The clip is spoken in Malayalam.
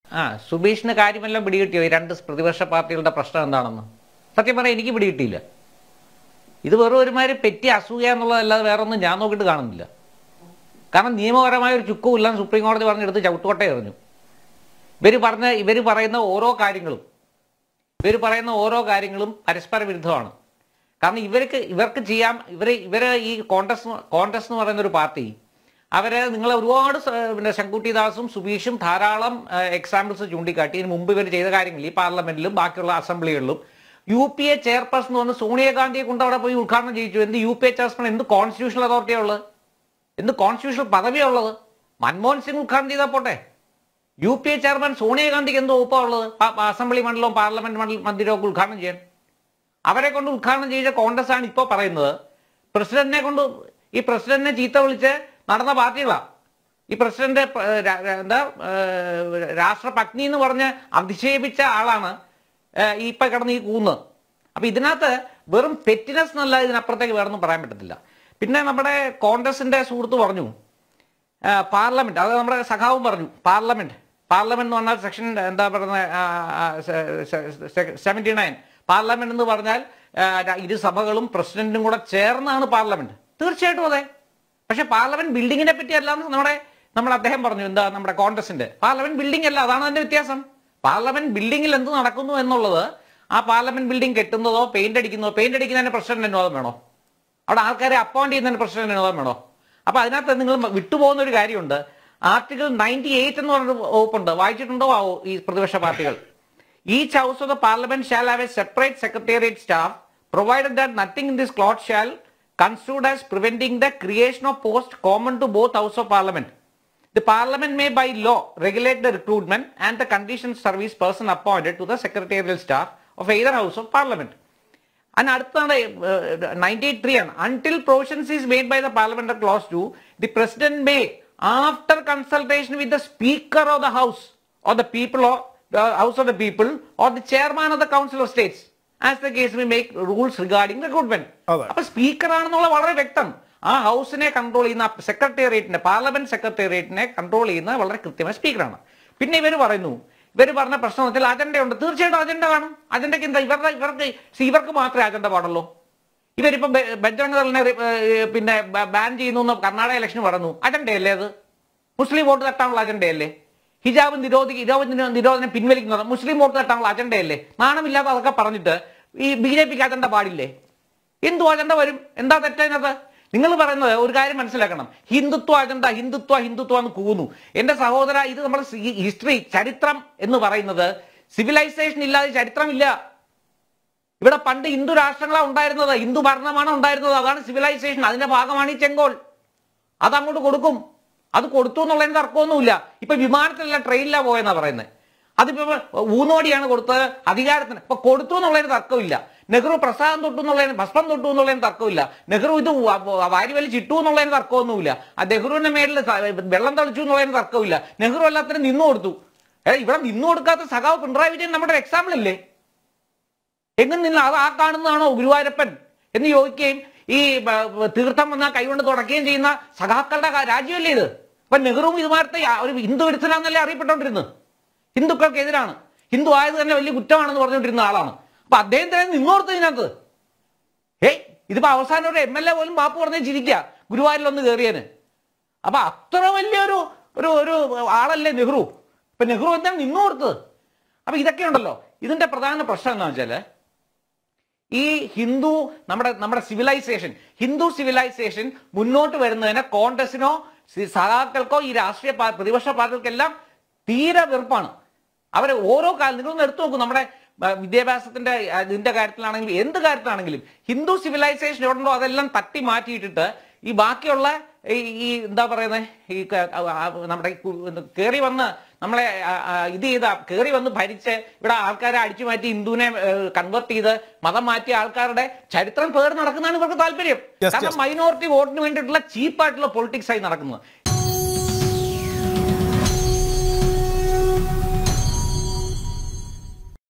ആ സുബീഷിന് കാര്യമെല്ലാം പിടികിട്ടിയോ ഈ രണ്ട് പ്രതിപക്ഷ പാർട്ടികളുടെ പ്രശ്നം എന്താണെന്ന് സത്യം പറഞ്ഞാൽ എനിക്ക് പിടികിട്ടിയില്ല ഇത് വെറും ഒരുമാതിരി പെറ്റി അസൂയ എന്നുള്ളതല്ലാതെ വേറെ ഒന്നും ഞാൻ നോക്കിയിട്ട് കാണുന്നില്ല കാരണം നിയമപരമായ ഒരു ചുക്കും ഇല്ലെന്ന് സുപ്രീം കോടതി പറഞ്ഞെടുത്ത് ചവിട്ടുകൊട്ട എറിഞ്ഞു ഇവർ പറഞ്ഞ ഇവർ പറയുന്ന ഓരോ കാര്യങ്ങളും ഇവർ പറയുന്ന ഓരോ കാര്യങ്ങളും പരസ്പര വിരുദ്ധമാണ് കാരണം ഇവർക്ക് ഇവർക്ക് ചെയ്യാം ഇവർ ഇവർ ഈ കോൺഗ്രസ് കോൺഗ്രസ് എന്ന് പറയുന്ന ഒരു പാർട്ടി അവര് നിങ്ങൾ ഒരുപാട് സ- പിന്നെ ശങ്കുട്ടി ദാസും സുബീഷും ധാരാളം എക്സാമ്പിൾസ് ചൂണ്ടിക്കാട്ടി ഇതിന് മുമ്പ് ഇവർ ചെയ്ത കാര്യങ്ങൾ ഈ പാർലമെന്റിലും ബാക്കിയുള്ള അസംബ്ലികളിലും യു പി എ ചെയർപേഴ്സൺ എന്ന് പറഞ്ഞ് സോണിയാഗാന്ധിയെ കൊണ്ട് അവിടെ പോയി ഉദ്ഘാടനം ചെയ്യിച്ചു എന്ത് യു പി എ ചെയർപേഴ്സൺ എന്ത് കോൺസ്റ്റിറ്റ്യൂഷണൽ അതോറിറ്റിയാണ് ഉള്ളത് എന്ത് കോൺസ്റ്റിറ്റ്യൂഷണൽ പദവിയാണ് ഉള്ളത് മൻമോഹൻ സിംഗ് ഉദ്ഘാടനം ചെയ്താൽ പോട്ടെ യു പി എ ചെയർമാൻ സോണിയാഗാന്ധിക്ക് എന്തോ ഒപ്പം ഉള്ളത് പ- പ- അസംബ്ലി മണ്ഡലവും പാർലമെന്റ് മണ്ഡല മന്ദിരവും ഒക്കെ ഉദ്ഘാടനം ചെയ്യാൻ അവരെ കൊണ്ട് ഉദ്ഘാടനം ചെയ്ത കോൺഗ്രസ് ആണ് ഇപ്പോൾ പറയുന്നത് പ്രസിഡന്റിനെ കൊണ്ട് ഈ പ്രസിഡന്റിനെ ചീത്ത വിളിച്ച് നടന്ന പാർട്ടികളാണ് ഈ പ്രസിഡന്റ് പ- രാ- രാ- എന്താ ഏഹ്, രാഷ്ട്രപത്നി എന്ന് പറഞ്ഞ് അധിക്ഷേപിച്ച ആളാണ് ഏഹ്, ഈ ഇപ്പൊ കിടന്ന് ഈ കൂന്ന് അപ്പൊ ഇതിനകത്ത് വെറും പെറ്റിനെസ് എന്നല്ല ഇതിനപ്പുറത്തേക്ക് വേറൊന്നും പറയാൻ പറ്റത്തില്ല പിന്നെ നമ്മുടെ കോൺഗ്രസിന്റെ സുഹൃത്ത് പറഞ്ഞു ആ, പാർലമെന്റ് അത് നമ്മുടെ സഖാവും പറഞ്ഞു പാർലമെന്റ് പാർലമെന്റ് എന്ന് പറഞ്ഞാൽ സെക്ഷൻ എന്താ പറയുന്നത് സെവൻറ്റി നയൻ പാർലമെന്റ് എന്ന് പറഞ്ഞാൽ ആ, ര- ഇരു സഭകളും പ്രസിഡന്റും കൂടെ ചേർന്നാണ് പാർലമെന്റ് തീർച്ചയായിട്ടും അതെ പക്ഷെ പാർലമെന്റ് ബിൽഡിങ്ങിനെ പറ്റി അല്ലാന്ന് നമ്മുടെ നമ്മൾ അദ്ദേഹം പറഞ്ഞു എന്താ നമ്മുടെ കോൺഗ്രസിന്റെ പാർലമെന്റ് ബിൽഡിംഗ് അല്ല അതാണ് അതിന്റെ വ്യത്യാസം പാർലമെന്റ് ബിൽഡിങ്ങിൽ എന്ത് നടക്കുന്നു എന്നുള്ളത് ആ പാർലമെന്റ് ബിൽഡിംഗ് കെട്ടുന്നതോ പെയിന്റ് അടിക്കുന്നതോ പെയിന്റ് അടിക്കുന്നതിന് പ്രസിഡന്റ് അനുവാദം വേണോ അവിടെ ആൾക്കാരെ അപ്പോയിന്റ് ചെയ്യുന്നതിന് പ്രസിഡന്റ് അനുവാദം വേണോ അപ്പൊ അതിനകത്ത് നിങ്ങൾ വിട്ടുപോകുന്ന ഒരു കാര്യമുണ്ട് ആർട്ടിക്കിൾ നയൻറ്റി എയ്റ്റ് എന്ന് പറഞ്ഞൊരു വകുപ്പുണ്ട് വായിച്ചിട്ടുണ്ടോ ആ ഈ പ്രതിപക്ഷ പാർട്ടികൾ each house of the Parliament shall have a separate secretariat staff provided that nothing in this clause shall considered as preventing the creation of post common to both house of Parliament The Parliament may by law regulate the recruitment and the conditions service person appointed to the secretarial staff of either House of Parliament. And അടുത്താണ് നയൻറ്റി ത്രീ ആണ് until provisions is made by the Parliament clause two the president may after consultation with the speaker of the house or the people house of the people or the chairman of the council of states as the case we make rules regarding recruitment അതെ. അപ്പൊ സ്പീക്കർ ആണെന്നുള്ള വളരെ വ്യക്തം ആ ഹൗസിനെ കൺട്രോൾ ചെയ്യുന്ന സെക്രട്ടേറിയറ്റിനെ പാർലമെന്റ് സെക്രട്ടേറിയറ്റിനെ കൺട്രോൾ ചെയ്യുന്ന വളരെ കൃത്യമായ സ്പീക്കറാണ് പിന്നെ ഇവർ പറയുന്നു ഇവർ പറഞ്ഞ പ്രശ്നം വെച്ചാൽ അജണ്ട ഉണ്ട് തീർച്ചയായിട്ടും അജണ്ട കാണും അജണ്ടയ്ക്ക് എന്താ ഇവരുടെ ഇവർക്ക് see, ഇവർക്ക് മാത്രമേ അജണ്ട പാടുള്ളൂ ഇവരിപ്പം ബെ- ബജറംഗ് ദളിനെ റി- ഏർ പിന്നെ ബാൻ ചെയ്യുന്നു എന്ന് കർണാടക ഇലക്ഷൻ പറഞ്ഞു അജണ്ടയല്ലേ അത് മുസ്ലിം വോട്ട് തട്ടാനുള്ള അജണ്ടയല്ലേ ഹിജാബ് നിരോധി ഹിജാബ് നിരോ- നിരോധനം പിൻവലിക്കുന്നത് മുസ്ലിം വോട്ട് തട്ടാനുള്ള അജണ്ടയല്ലേ നാണമില്ലാതെ അതൊക്കെ പറഞ്ഞിട്ട് ഈ ബി ജെ പിക്ക് അജണ്ട പാടില്ലേ എന്തു അജണ്ട വരും എന്താ തെറ്റതിനകത്ത് നിങ്ങൾ പറയുന്നത് ഒരു കാര്യം മനസ്സിലാക്കണം ഹിന്ദുത്വ അജണ്ട ഹിന്ദുത്വ ഹിന്ദുത്വ എന്ന് കൂന്നു എന്റെ സഹോദര ഇത് നമ്മൾ ഹിസ്റ്ററി ചരിത്രം എന്ന് പറയുന്നത് സിവിലൈസേഷൻ ഇല്ലാതെ ചരിത്രമില്ല ഇവിടെ പണ്ട് ഹിന്ദു രാഷ്ട്രങ്ങളാണ് ഉണ്ടായിരുന്നത് ഹിന്ദു ഭരണമാണ് ഉണ്ടായിരുന്നത് അതാണ് സിവിലൈസേഷൻ അതിന്റെ ഭാഗമാണ് ഈ ചെങ്കോൾ അത് അങ്ങോട്ട് കൊടുക്കും അത് കൊടുത്തു എന്നുള്ളതിന് തർക്കമൊന്നുമില്ല ഇപ്പൊ വിമാനത്തിലല്ല ട്രെയിനിലാണ് പോയെന്നാ പറയുന്നത് അതിപ്പോ ഊന്നോടിയാണ് കൊടുത്തത് അധികാരത്തിന് ഇപ്പൊ കൊടുത്തു എന്നുള്ളതിന് തർക്കമില്ല നെഹ്റു പ്രസാദം തൊട്ടു എന്നുള്ളതിന് ഭസ്മം തൊട്ടു എന്നുള്ളതിന് തർക്കമില്ല നെഹ്റു ഇത് വ- വാരി വലി ചിട്ടു എന്നുള്ളതിന് തർക്കമൊന്നുമില്ല ആ നെഹ്റുവിന്റെ മേളിൽ സ- വെള്ളം തളിച്ചു എന്നുള്ളതിന് തർക്കമില്ല നെഹ്റു എല്ലാത്തിനും നിന്നു കൊടുത്തു ഏ, ഇവിടെ നിന്നു കൊടുക്കാത്ത സഖാവ് പിണറായി വിജയൻ നമ്മുടെ എക്സാമ്പിൾ അല്ലേ എങ്ങനെ നിന്ന് അത് ആ കാണുന്നതാണോ ഗുരുവായൂരപ്പൻ എന്ന് ചോദിക്കുകയും ഈ ബ- ബ- തീർത്ഥം വന്ന കൈകൊണ്ട് തുടക്കുകയും ചെയ്യുന്ന സഖാക്കളുടെ കാ- രാജ്യമല്ലേ ഇത് അപ്പൊ നെഹ്റുവും ഇതുമാരത്തെ യാ- ഒരു ഹിന്ദു വിരുദ്ധനാന്നല്ലേ അറിയപ്പെട്ടോണ്ടിരുന്നത് ഹിന്ദുക്കൾക്കെതിരാണ് ഹിന്ദു ആയത് തന്നെ വലിയ കുറ്റമാണെന്ന് പറഞ്ഞുകൊണ്ടിരുന്ന ആളാണ് അപ്പൊ അദ്ദേഹം തന്നെ നിന്നോർത്ത് ഇതിനകത്ത് ഏയ് ഇതിപ്പോ അവസാനം ഒരു എം എൽ എ പോലും മാപ്പ് പറഞ്ഞ് ചിരിക്കുക ഗുരുവായൂരിലൊന്ന് കയറിയന് അപ്പൊ അത്ര വലിയൊരു ഒരു ഒരു ആളല്ലേ നെഹ്റു ഇപ്പൊ നെഹ്റു എന്താണ് നിന്നോർത്തത് അപ്പൊ ഇതൊക്കെ ഉണ്ടല്ലോ ഇതിന്റെ പ്രധാന പ്രശ്നം എന്താ വെച്ചാല് ഈ ഹിന്ദു നമ്മുടെ നമ്മുടെ സിവിലൈസേഷൻ ഹിന്ദു സിവിലൈസേഷൻ മുന്നോട്ട് വരുന്നതിന് കോൺഗ്രസിനോ സി- സഖാക്കൾക്കോ ഈ രാഷ്ട്രീയ പാ- പ്രതിപക്ഷ പാർട്ടികൾക്കെല്ലാം തീരെ വെറുപ്പാണ് അവരെ ഓരോ കാലം നിങ്ങളൊന്ന് എടുത്തു നോക്കൂ നമ്മുടെ ആ, വിദ്യാഭ്യാസത്തിന്റെ ആ, ഇതിന്റെ കാര്യത്തിലാണെങ്കിലും എന്ത് കാര്യത്തിലാണെങ്കിലും ഹിന്ദു സിവിലൈസേഷൻ എവിടെയുണ്ടോ അതെല്ലാം തട്ടി മാറ്റിയിട്ടിട്ട് ഈ ബാക്കിയുള്ള ഈ ഈ എന്താ പറയുന്നത് ഈ ക- ആ, ആ, നമ്മുടെ കയറി വന്ന് നമ്മളെ ആ, ആ, ഇത് ചെയ്ത കയറി വന്ന് ഭരിച്ച് ഇവിടെ ആൾക്കാരെ അടിച്ചു മാറ്റി ഹിന്ദുവിനെ കൺവേർട്ട് ചെയ്ത് മതം മാറ്റിയ ആൾക്കാരുടെ ചരിത്രം പേർ നടക്കുന്നതാണ് ഇവർക്ക് താല്പര്യം Yes, കാരണം yes. മൈനോറിറ്റി വോട്ടിന് വേണ്ടിയിട്ടുള്ള ചീപ്പായിട്ടുള്ള പൊളിറ്റിക്സ് ആയി നടക്കുന്നത്